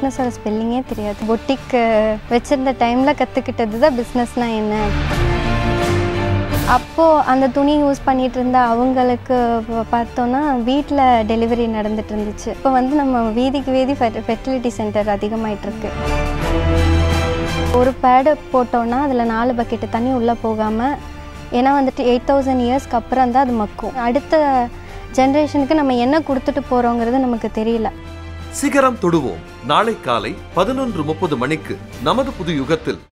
பிஸ்னஸோட ஸ்பெல்லிங்கே தெரியாது பொட்டிக்கு வச்சிருந்த டைமில் கற்றுக்கிட்டது தான் பிஸ்னஸ்னால் என்ன அப்போது அந்த துணி யூஸ் பண்ணிட்டு இருந்த அவங்களுக்கு ப- பார்த்தோன்னா வீட்டில் டெலிவரி நடந்துட்டு இருந்துச்சு இப்போ வந்து நம்ம வீதிக்கு வீதி ஃபெர்டிலிட்டி சென்டர் அதிகமாயிட்டு இருக்கு ஒரு பேடு போட்டோன்னா அதில் நாலு பக்கெட்டு தண்ணி உள்ளே போகாமல் ஏன்னா வந்துட்டு எயிட் தௌசண்ட் இயர்ஸ்க்கு அப்புறம் தான் அது மக்கும் அடுத்த ஜென்ரேஷனுக்கு நம்ம என்ன கொடுத்துட்டு போகிறோங்கிறது நமக்கு தெரியல சிகரம் தொடுவோம் நாளை காலை பதினொன்று முப்பது மணிக்கு நமது புது யுகத்தில்